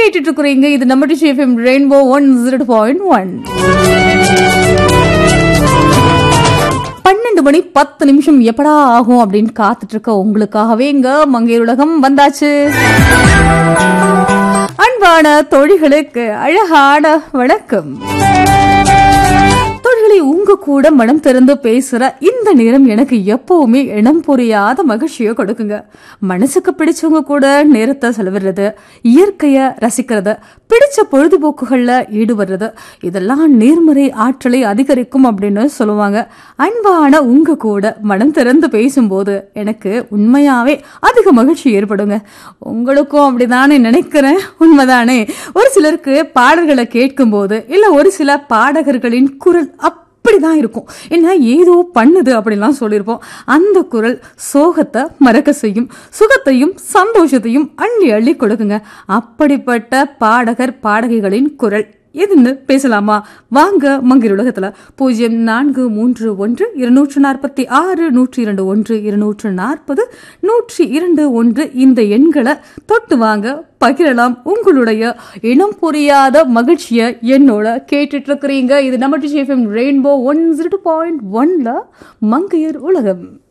கேட்டுட்டு இருக்கிறீங்க இது நம்ம டிஷ் FM rainbow one zero point one பன்னெண்டு மணி பத்து நிமிஷம் எப்படா ஆகும் அப்படின்னு காத்துட்டு இருக்க உங்களுக்காகவே இங்க மங்கையர் உலகம் வந்தாச்சு அன்பான தோழிகளுக்கு அழகான வணக்கம் தோழிகளை உங்க கூட மனம் திறந்து பேசுற இந்த நேரம் எனக்கு எப்பவுமே இனம் புரியாத மகிழ்ச்சியை கொடுக்குங்க மனசுக்கு பிடிச்சவங்க கூட நேரத்தை செலவிடுறது இயற்கைய ரசிக்கிறது பிடிச்ச பொழுதுபோக்குகள்ல ஈடுபடுறது இதெல்லாம் நேர்மறை ஆற்றலை அதிகரிக்கும் அப்படின்னு சொல்லுவாங்க அன்பான உங்க கூட மனம் திறந்து பேசும்போது எனக்கு உண்மையாவே அதிக மகிழ்ச்சி ஏற்படுங்க உங்களுக்கும் அப்படிதானே நினைக்கிறேன் உண்மைதானே ஒரு சிலருக்கு பாடல்களை கேட்கும்போது இல்ல ஒரு சில பாடகர்களின் குரல் அப்படிதான் இருக்கும் என்ன ஏதோ பண்ணுது அப்படின்லாம் சொல்லியிருப்போம் அந்த குரல் சோகத்தை மறக்க செய்யும் சுகத்தையும் சந்தோஷத்தையும் அள்ளி அள்ளி கொடுக்குங்க அப்படிப்பட்ட பாடகர் பாடகிகளின் குரல் எதுன்னு பேசலாமா வாங்க மங்கிர் உலகத்துல பூஜ்ஜியம் நான்கு மூன்று ஒன்று இருநூற்று நாற்பத்தி ஆறு நூற்றி இரண்டு ஒன்று இருநூற்று நாற்பது நூற்றி இரண்டு ஒன்று இந்த எண்களை தொட்டு வாங்க பகிரலாம் உங்களுடைய இனம் புரியாத மகிழ்ச்சியை என்னோட கேட்டுட்டு இருக்கிறீங்க இது நம்ம டிஷிஎஃப்எம் ரெயின்போ ஒன் ஜீரோ பாயிண்ட் ஒன்ல மங்கையர் உலகம்